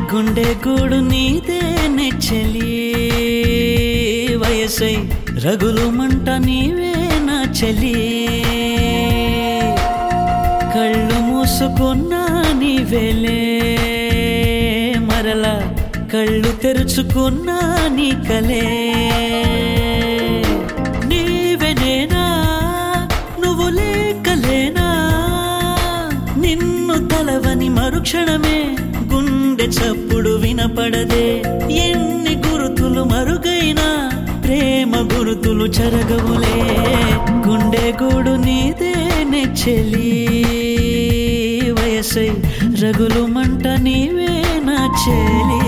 గుండె గూడు నీదే నెచ్చలి వయసై రగులు మంట నీవే నా చలి కళ్ళు మూసుకున్నా నీవేలే మరలా కళ్ళు తెరుచుకున్నా నీ కలే నీవెనేనా నువ్వు లేకలేనా నిన్ను తలవని మరుక్షణమే గుండె చప్పుడు వినపడదే ఎన్ని గురుతులు మరుగైనా ప్రేమ గురుతులు చెరగవులే గుండె గూడు నీదే నెచ్చలి వయసై రగులు మంట నీవే నా చెలి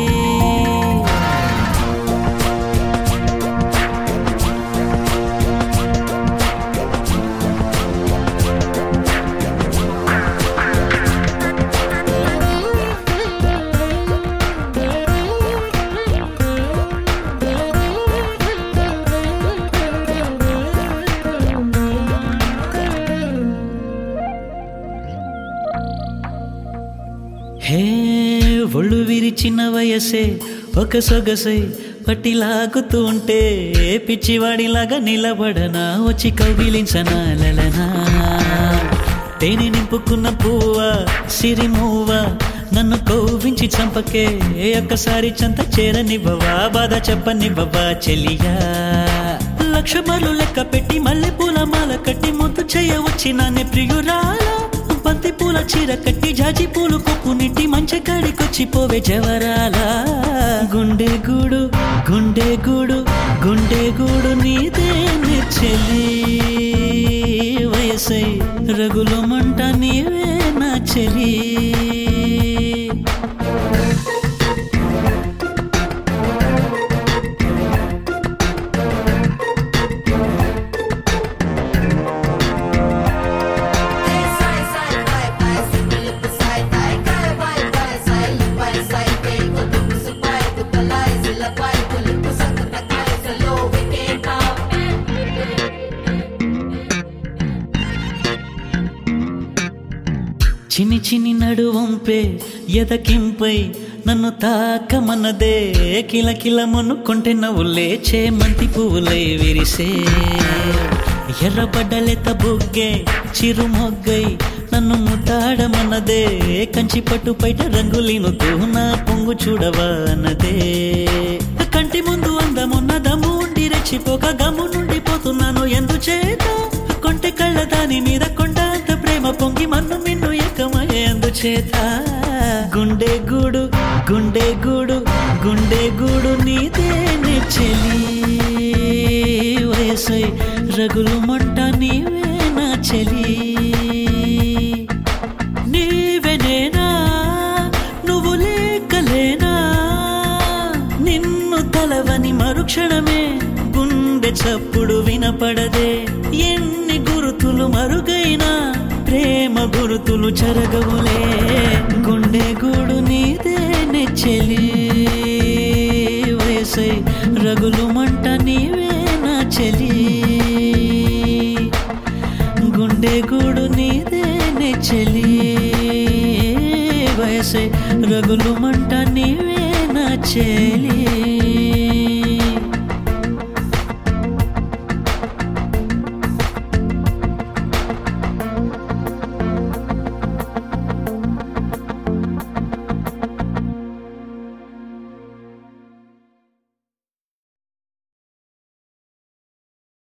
హే ఒళ్ళు విరిచిన వయసే ఒక సొగసై పట్టిలాగుతూ ఉంటే పిచ్చివాడిలాగా నిలబడనా వచ్చి కౌగిలించనా లలనా తేనె నింపుకున్న పువ్వా సిరిమూవా నన్ను కౌవించి చంపకే ఒక్కసారి చంత చేరనివ్వవా బాధ చెప్పనివ్వవా చెలియా లక్ష మరలు లెక్క పెట్టి మల్లె పూల మాల కట్టి ముద్దు చేయవచ్చి నానే ప్రియురాలా బంతి పూల చీర కట్టి జాజి పూలు కొప్పు నిట్టి మంచి కాడికొచ్చి పోవే జవరాల గుండె గూడు గుండె గూడు గుండె గూడు నీదే చెల్లి వయసై రగులు మంట నీవే నా చెలి Sai, sai, vai, vai, segura pro sai, vai, cai, vai, vai, sai, vai, sai, vem, quando tu se vai, tu calai, se la vai, tu lhe puxa, tu tá cai, se lo we can come. చిన్ని చిన్ని నడువంపే ఎదకింపై నన్ను తాకమన్నదే కిల కిల మునుకుంటే నవ్వులే చేమంతి పువ్వులై విరిసే ఎర్రబడ్డలెత బుగ్గే చిరు మొగ్గై నన్ను ముద్దాడమన్నదే కంచి పట్టు పైట రంగులీనుతూ నా పొంగు చూడవా అన్నదే కంటి ముందు అందమున్నదము ఉండి రెచ్చిపోక గమ్ము నుండి పోతున్నాను ఎందుచేత కొంటె కళ్ళ దాని మీద కొండ అంత ప్రేమ పొంగి మన్ను మిన్ను ఏకమయ్యే అందుచేత గుండె గూడు గుండె గూడు గుండె గూడు నీదే చెలి వయసై రగులు మంట నీవే నా చెలి నీవెనేనా నువ్వు లేకలేనా నిన్ను తలవని మరుక్షణమే గుండె చప్పుడు వినపడదే ఎన్ని గురుతులు మరుగైనా ప్రేమ గురుతులు చెరగవులే గుండె గూడు నీదే నెచ్చలి వయసై రగులు మంట నీవే నా చెలి గుండె గూడు నీదే నెచ్చలి వయసే రగులు మంట నీవే నా చెలి